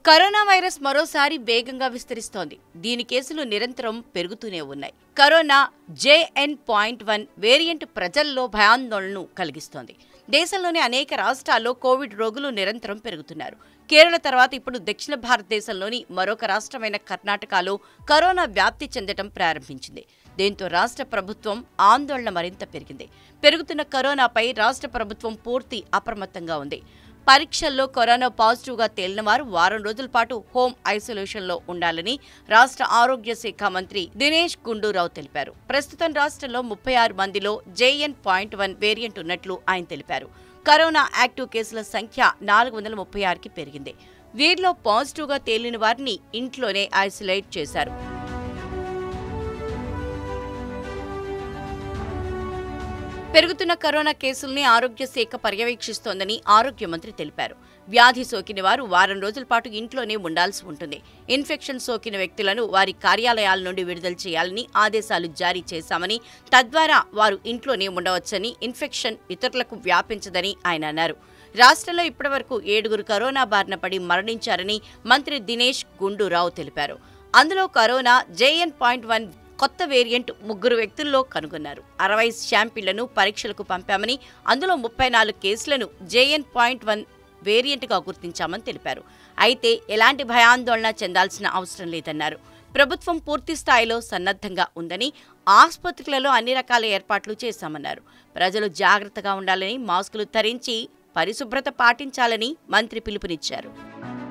corona virus మరోసారి వేగంగా విస్తరిస్తోంది దీని కేసులు నిరంతరం పెరుగుతూనే ఉన్నాయి corona JN point one variant ప్రజల్లో భయాందోళనను కలిగిస్తోంది దేశంలోని అనేక రాష్ట్రాల్లో కోవిడ్ రోగులు నిరంతరం పెరుగుతున్నారు కేరళ తర్వాత ఇప్పుడు దక్షిణ భారతదేశంలోని మరొక రాష్ట్రమైన కర్ణాటకలో కరోనా వ్యాప్తి చెందడం ప్రారంభించింది దీంతో రాష్ట్ర ప్రభుత్వం ఆందోళన మరింత పెరిగింది పెరుగుతున్న కరోనాపై రాష్ట్ర ప్రభుత్వం పూర్తి అప్రమత్తంగా ఉంది పరీక్షల్లో కరోనా పాజిటివ్గా తేలిన వారు వారం రోజుల పాటు హోం ఐసోలేషన్లో ఉండాలని రాష్ట్ర ఆరోగ్య శాఖ మంత్రి దినేష్ గుండూరావు తెలిపారు ప్రస్తుతం రాష్ట్రంలో ముప్పై ఆరు మందిలో జేఎన్ పాయింట్ వన్ వేరియంట్ ఉన్నట్లు ఆయన తెలిపారు కరోనా యాక్టివ్ కేసుల సంఖ్య నాలుగు వందల ముప్పై ఆరుకి పెరిగింది వీరిలో పాజిటివ్గా తేలిన వారిని ఇంట్లోనే ఐసోలేట్ చేశారు పెరుగుతున్న కరోనా కేసుల్ని ఆరోగ్య శాఖ పర్యవేక్షిస్తోందని ఆరోగ్య మంత్రి తెలిపారు వ్యాధి సోకిన వారు వారం రోజుల పాటు ఇంట్లోనే ఉండాల్సి ఉంటుంది ఇన్ఫెక్షన్ సోకిన వ్యక్తులను వారి కార్యాలయాల నుండి విడుదల చేయాలని ఆదేశాలు జారీ చేశామని తద్వారా వారు ఇంట్లోనే ఉండవచ్చని ఇన్ఫెక్షన్ ఇతరులకు వ్యాపించదని ఆయన అన్నారు రాష్ట్రంలో ఇప్పటివరకు ఏడుగురు కరోనా బారిన పడి మరణించారని మంత్రి దినేష్ గుండూరావు తెలిపారు అందులో కరోనా జేఎన్ పాయింట్ వన్ కొత్త వేరియంట్ ముగ్గురు వ్యక్తుల్లో కనుగొన్నారు అరవై శాంపిళ్లను పరీక్షలకు పంపామని అందులో ముప్పై నాలుగు కేసులను జేఎన్ పాయింట్ వన్ వేరియంట్గా గుర్తించామని తెలిపారు అయితే ఎలాంటి భయాందోళన చెందాల్సిన అవసరం లేదన్నారు ప్రభుత్వం పూర్తి స్థాయిలో సన్నద్ధంగా ఉందని ఆసుపత్రులలో అన్ని రకాల ఏర్పాట్లు చేశామన్నారు ప్రజలు జాగ్రత్తగా ఉండాలని మాస్కులు ధరించి పరిశుభ్రత పాటించాలని మంత్రి పిలుపునిచ్చారు